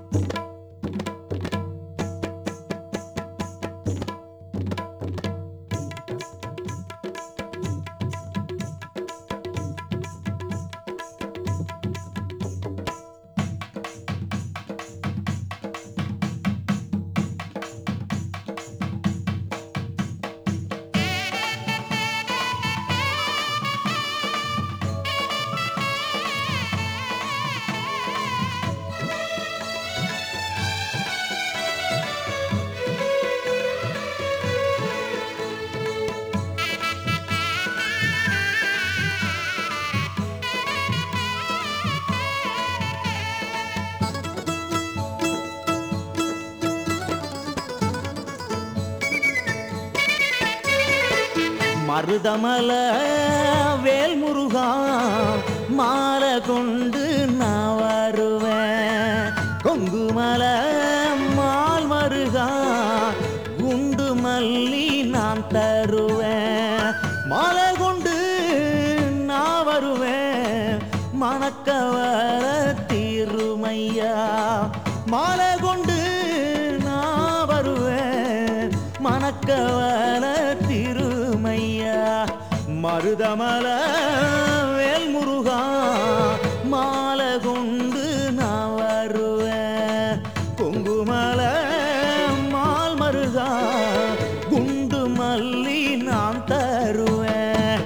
மருதமல வேல்முருகா மாலை கொண்டு நான் வருவேன் கொங்குமல மால் மருகா குண்டு மல்லி நான் தருவேன் மாலை கொண்டு நான் வருவேன் மணக்கவர தீருமையா மாலை கொண்டு நான் வருவேன் மணக்கவர திருமையா மருதமல வேல்முருகா மாலை கொண்டு நான் வருவேன் கொங்குமல மால் மருகா குண்டு மல்லி நான் தருவேன்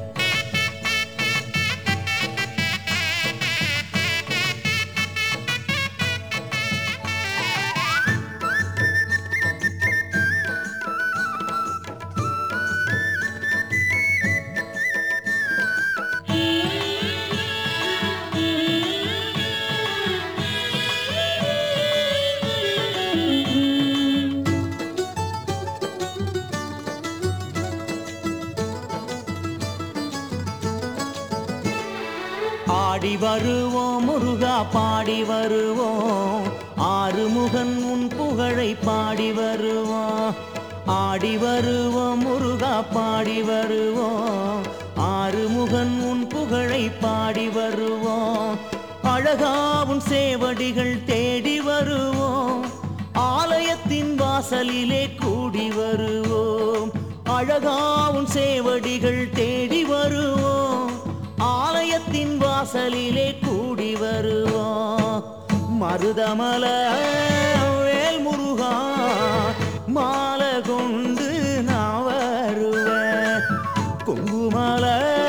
ஆடி வருவோம் முருகா பாடி வருவோம் ஆறுமுகன் உன் புகழை பாடி வருவோம் ஆடி வருவோம் முருகா பாடி வருவோம் ஆறுமுகன் உன் புகழை பாடி வருவோம் அழகாவும் சேவடிகள் தேடி வருவோம் ஆலயத்தின் வாசலிலே கூடி வருவோம் அழகாவும் சேவடிகள் தேடி வருவோம் ஆலயத்தின் வாசலிலே கூடி வருவோம் மருதமல வேல்முருகா மாலை கொண்டு நான் வருவேன் குங்குமல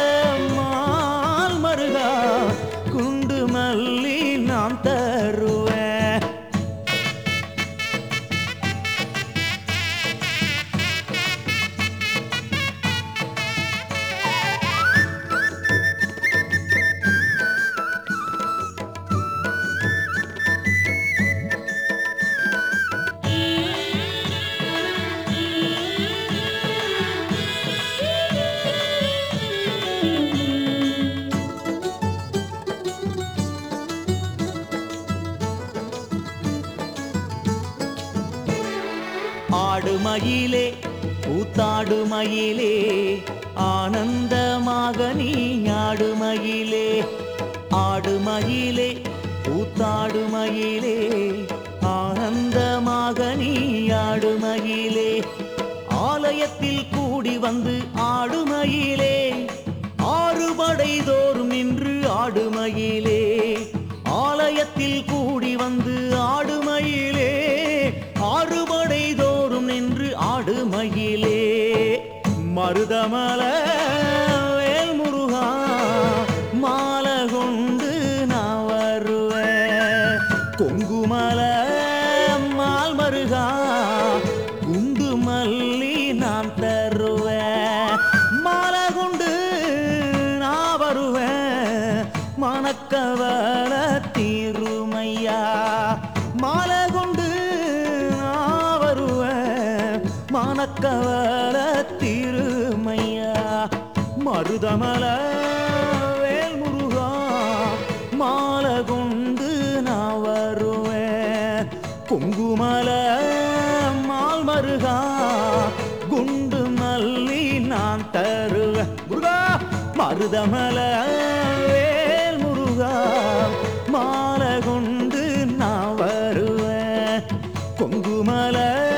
மால் மருகா குண்டு மல்லி நான் தருவேன் ஆடு மயிலே கூத்தாடு மயிலே ஆனந்தமாக நீ ஆடு மயிலே ஆடு மயிலே கூத்தாடு மயிலே ஆனந்தமாக நீ ஆடு மயிலே ஆலயத்தில் கூடி வந்து ஆடுமயிலே ஆறுபடை தோறும் நின்று ஆடுமயிலே ஆலயத்தில் கூடி வந்து ஆடுமயிலே ஆறுபடை தோறும் நின்று ஆடுமயிலே மருதமல வேல்முருகா மாலை கொண்டு நான் வருவேன் கொங்குமல மால் மருகா குண்டு மல்லி நான் தருவேன் மாலை கொண்டு நான் வருவேன் மணக்கவல தீருமையா மாலை கொண்டு நான் வருவேன் மணக்கவல தீருமையா மருதமல வேல்முருகா மாலை கொண்டு நான் வருவேன் குங்குமல மால் மருகா குண்டு மல்லி நான் தருவேன் முருகா மருதமல வேல் முருகா மாலை கொண்டு நான் வருவேன் குங்குமல